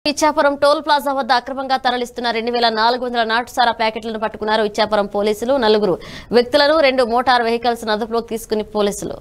Ichchapuram toll plaza వద్ద అక్రమంగా తరలిస్తున్న రెండు వేల నాలుగు వందల నాటుసారా ప్యాకెట్లను పట్టుకున్నారు ఇచ్చాపురం పోలీసులు నలుగురు వ్యక్తులను రెండు మోటార్ వెహికల్స్ అదుపులోకి తీసుకుని పోలీసులు